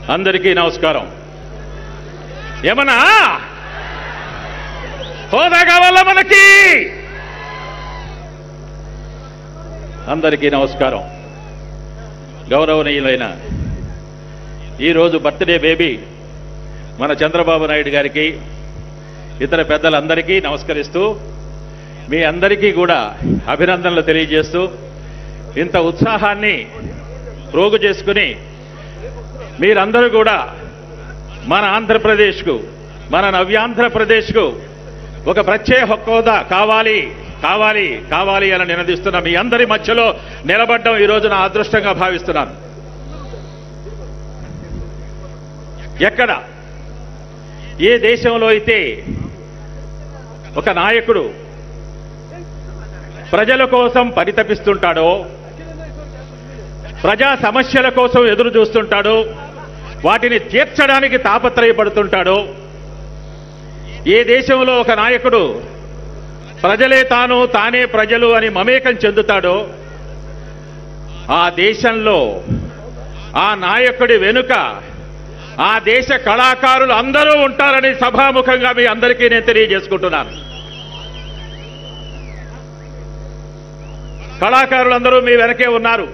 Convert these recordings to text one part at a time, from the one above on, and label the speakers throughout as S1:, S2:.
S1: అందరికీ నమస్కారం ఏమన్నా హోదా కావాలా మనకి అందరికీ నమస్కారం గౌరవనీయులైన ఈరోజు బర్త్డే బేబీ మన చంద్రబాబు నాయుడు గారికి ఇతర పెద్దలందరికీ నమస్కరిస్తూ మీ అందరికీ కూడా అభినందనలు తెలియజేస్తూ ఇంత ఉత్సాహాన్ని ప్రోగు చేసుకుని మీరందరూ కూడా మన ఆంధ్రప్రదేశ్కు మన నవ్యాంధ్రప్రదేశ్కు ఒక ప్రత్యేక హోదా కావాలి కావాలి కావాలి అని నినదిస్తున్న మీ అందరి మధ్యలో నిలబడ్డం ఈరోజు నా అదృష్టంగా భావిస్తున్నాను ఎక్కడ ఏ దేశంలో అయితే ఒక నాయకుడు ప్రజల కోసం పరితపిస్తుంటాడో ప్రజా సమస్యల కోసం ఎదురు చూస్తుంటాడో వాటిని తీర్చడానికి తాపత్రయపడుతుంటాడో ఏ దేశంలో ఒక నాయకుడు ప్రజలే తాను తానే ప్రజలు అని మమేకం చెందుతాడో ఆ దేశంలో ఆ నాయకుడి వెనుక ఆ దేశ కళాకారులు అందరూ ఉంటారని సభాముఖంగా మీ అందరికీ నేను తెలియజేసుకుంటున్నాను కళాకారులందరూ మీ వెనకే ఉన్నారు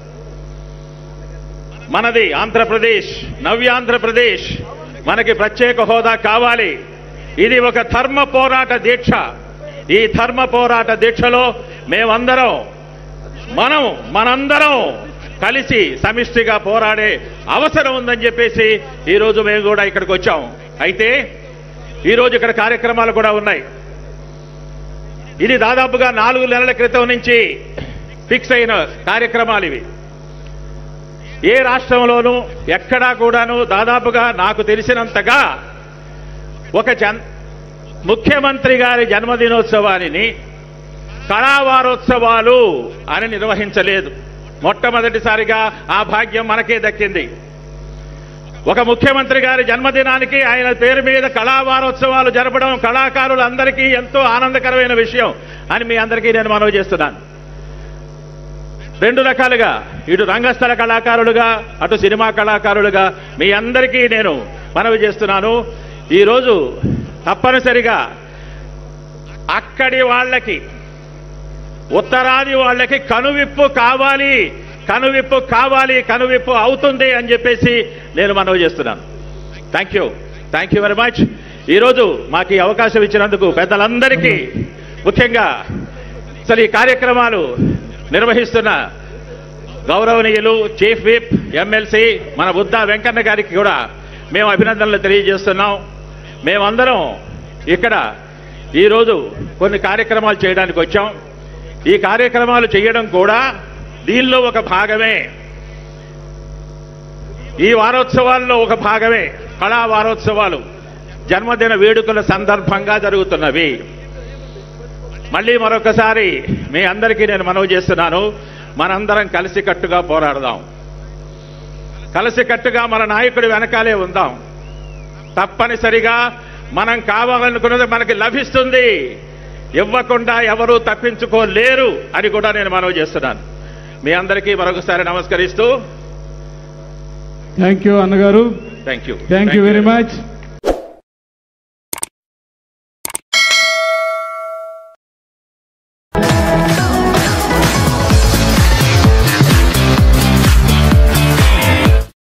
S1: మనది ఆంధ్రప్రదేశ్ నవ్యాంధ్రప్రదేశ్ మనకి ప్రత్యేక హోదా కావాలి ఇది ఒక ధర్మ పోరాట దీక్ష ఈ ధర్మ పోరాట దీక్షలో మేమందరం మనం మనందరం కలిసి సమిష్టిగా పోరాడే అవసరం ఉందని చెప్పేసి ఈరోజు మేము కూడా ఇక్కడికి వచ్చాం అయితే ఈరోజు ఇక్కడ కార్యక్రమాలు కూడా ఉన్నాయి ఇది దాదాపుగా నాలుగు నెలల క్రితం నుంచి ఫిక్స్ అయిన కార్యక్రమాలు ఇవి ఏ రాష్ట్రంలోనూ ఎక్కడా కూడాను దాదాపుగా నాకు తెలిసినంతగా ఒక జన్ ముఖ్యమంత్రి గారి జన్మదినోత్సవాన్ని కళావారోత్సవాలు అని నిర్వహించలేదు మొట్టమొదటిసారిగా ఆ భాగ్యం మనకే దక్కింది ఒక ముఖ్యమంత్రి గారి జన్మదినానికి ఆయన పేరు మీద కళావారోత్సవాలు జరపడం కళాకారులందరికీ ఎంతో ఆనందకరమైన విషయం అని మీ అందరికీ నేను మనవి చేస్తున్నాను రెండు రకాలుగా ఇటు రంగస్థల కళాకారులుగా అటు సినిమా కళాకారులుగా మీ అందరికీ నేను మనవి చేస్తున్నాను ఈరోజు తప్పనిసరిగా అక్కడి వాళ్ళకి ఉత్తరాది వాళ్ళకి కనువిప్పు కావాలి కనువిప్పు కావాలి కనువిప్పు అవుతుంది అని చెప్పేసి నేను మనవి చేస్తున్నాను thank you thank you very much ఈరోజు మాకు ఈ అవకాశం ఇచ్చినందుకు పెద్దలందరికీ ముఖ్యంగా అసలు ఈ కార్యక్రమాలు నిర్వహిస్తున్న గౌరవనీయులు చీఫ్ విప్ ఎమ్మెల్సీ మన బుద్ధా వెంకన్న గారికి కూడా మేము అభినందనలు తెలియజేస్తున్నాం మేమందరం ఇక్కడ ఈరోజు కొన్ని కార్యక్రమాలు చేయడానికి వచ్చాం ఈ కార్యక్రమాలు చేయడం కూడా దీనిలో ఒక భాగమే ఈ వారోత్సవాల్లో ఒక భాగమే కళా వారోత్సవాలు జన్మదిన వేడుకల సందర్భంగా జరుగుతున్నవి మళ్ళీ మరొకసారి మీ అందరికీ నేను మనవి చేస్తున్నాను మనందరం కలిసికట్టుగా పోరాడదాం కలిసికట్టుగా మన నాయకుడి వెనకాలే ఉందాం తప్పనిసరిగా మనం కావాలనుకున్నది మనకి లభిస్తుంది ఇవ్వకుండా ఎవరూ తప్పించుకోలేరు అని కూడా నేను మనవి చేస్తున్నాను మీ అందరికీ మరొకసారి నమస్కరిస్తూ
S2: థ్యాంక్ యూ అన్నగారు
S1: thank you
S2: thank you very much